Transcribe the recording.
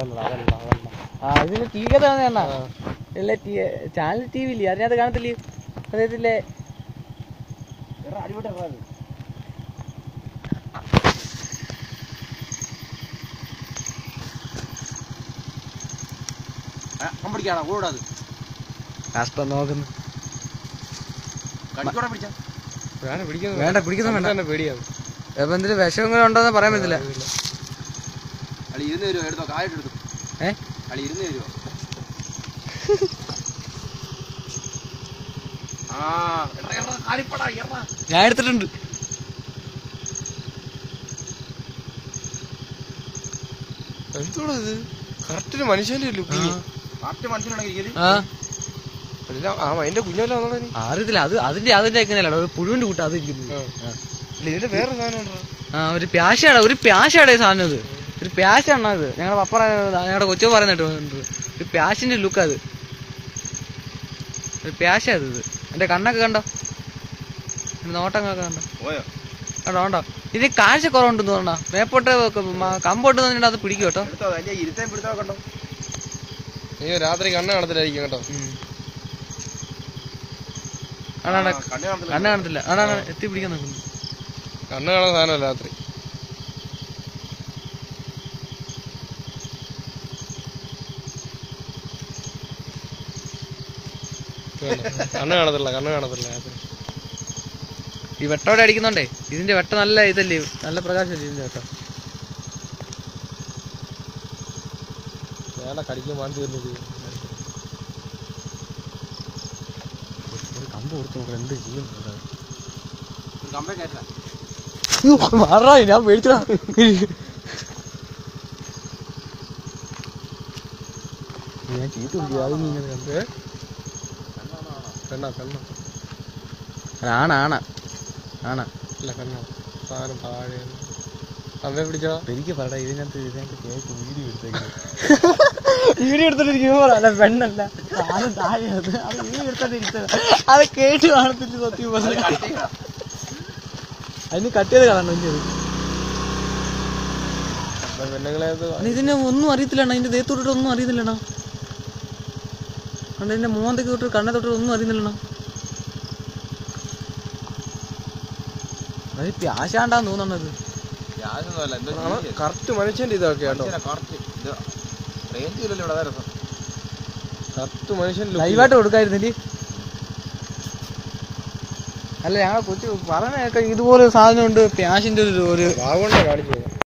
കാണുന്നത് അതല്ല അതല്ല ആ ഇതിന് ടി വി കഥ കാണാ ഇല്ല ടി ചാനൽ ടി വി ഇല്ലേ അതിനകത്ത് കാണത്തില്ലേ അദ്ദേഹത്തില്ലേ കമ്പടിക്കാണോ കൂടാത് കഷ്ടം നോക്കുന്നു കടിക്കോടെ പിടിച്ച ഞാൻ പിടിക്കുന്നത് വേണ്ട പിടിക്കുന്ന വേണ്ട തന്നെ പേടിയാണ് ഇപ്പൊ എന്തെങ്കിലും വിഷമങ്ങൾ ഉണ്ടോന്ന് പറയാൻ പറ്റില്ല അളി ഇരുന്ന് തരുമോ എടുത്തോ കായിട്ട് എടുത്തു ഏ അളി ഇരുന്ന് തരുമോ ആ എടാ, എടാ, കാലിപ്പടാ, എടാ. ഞാൻ എടുത്തിട്ടുണ്ട് എന്തോടാ ഇത് കറക്റ്റ് മനുഷ്യന്റെ ലുക്കിങ് കറക്റ്റ് മനസ്സിലാണെങ്കിൽ ഇരിക്കല്. ആ എല്ലാം ആ അതിന്റെ കുഞ്ഞല്ല വന്നോളാ നീ അറിയത്തില്ല അത് അതിന്റെ അതിന്റെ എങ്ങനെയല്ല ഒരു പുഴുവിന്റെ കൂട്ടം അത് ഇരിക്കുന്നത് ആ. ഇല്ല ഇതിന്റെ വേറെ സാധനം ഉണ്ടോ ആ ഒരു പ്യാശയുടെ ഒരു പ്യാശയുടെ സാധനം ഇത് ഒരു പ്യാശാണ് അത് ഞങ്ങളുടെ പപ്പ ഞങ്ങളുടെ കൊച്ചു പറയുന്നിട്ട് ഒരു പ്യാശിന്റെ ലുക്ക് അത് ഒരു പ്യാശ അത് ഇത് എന്റെ കണ്ണൊക്കെ കണ്ടോ എന്റെ നോട്ടങ്ങളൊക്കെ കണ്ടോ പോയോ കണ്ടോ കണ്ടോ ഇത് കാഴ്ച കുറവുണ്ടെന്ന് തോന്നണ മേപ്പോട്ട് കമ്പോട്ട് തന്നിട്ട് അത് പിടിക്കും കേട്ടോ എടുത്തോ അതിന്റെ ഇരുത്തേം പിടുത്തോ കണ്ടോ നീ രാത്രി കണ്ണ് കാണത്തില്ലായിരിക്കും കേട്ടോ ആണാണ് ആ, കണ്ണ് കാണത്തില്ല. കണ്ണ് കാണത്തില്ല ആണാണ് എത്തി പിടിക്കാൻ നോക്കുന്നു കണ്ണ് കാണാൻ സാധനം രാത്രി വേണ്ട. കണ്ണ് കാണത്തില്ല കണ്ണ് കാണത്തില്ല രാത്രി ഈ വെട്ടോടെ അടിക്കുന്നുണ്ടേ ഇതിന്റെ വെട്ട നല്ല ഇതല്ലേ നല്ല പ്രകാശമല്ലേ ഇതിന്റെ വെട്ടം വേണ്ട കടിക്കാൻ മാന്തി വരുന്നത് ഒരു കമ്പ് കൊടുത്ത് നോക്കണം എന്ത് ചെയ്യും ഒരു കമ്പേ കയറ്റാ മാറാ ഞാൻ മേടിച്ചടാ ഞാൻ ചീത്തുണ്ട് അത് നീ ഇങ്ങനെ കണ്ടു കണ്ണ കണ്ണ ആണ ആണ ആണ ഇല്ല കണ്ണ സാധനം താഴെ അമ്മയെ പിടിച്ചോ എനിക്ക് പറടാ ഇതിനകത്ത് ഇതിനകത്ത് കേക്ക് വീഡിയോ എടുത്തേക്കുന്നത് വീഡിയോ എടുത്തോണ്ടിരിക്കുമ്പോ അല്ല പെണ്ണല്ല സാധനം താഴെ അത് അത് വീഡിയോ എടുത്തോണ്ടിരിക്കുന്നത് അത് കേട്ട് കാണത്തില്ല സത്യം പറഞ്ഞാ. അതിന് കട്ട് ചെയ്ത് കളയണം ഇനി അത് പെണ്ണുങ്ങളെ അത് അണ്ണാ, ഇതിനെ ഒന്നും അറിയത്തില്ലണ്ണ ഇതിന്റെ ദേഹത്തോട്ട് ഒന്നും അറിയുന്നില്ലണ്ണ അണ്ണ ഇതിന്റെ മോന്തയ്ക്ക് തൊട്ട് കണ്ണെ തൊട്ട് ഒന്നും അറിയുന്നില്ലണ്ണ അത് പ്യാശാണ്ടാന്ന് തോന്നണത് യാതൊന്നുമല്ല എന്തോ കറക്റ്റ് മനുഷ്യന്റെ ഇതൊക്കെ കേട്ടോ കറക്റ്റ് ഇത് റേഞ്ച് ഇല്ലല്ലോ ഇവിടെ അതാ രസം കറക്റ്റ് മനുഷ്യന്റെ ലൈവായിട്ട് കൊടുക്കായിരുന്നില്ലേ അല്ല ഞങ്ങളെ കൊച്ചു പറഞ്ഞ ഇതുപോലെ ഒരു സാധനം ഉണ്ട് പ്യാശിന്റെ ഒരു ഒരു ഭാഗം കാണിച്ചു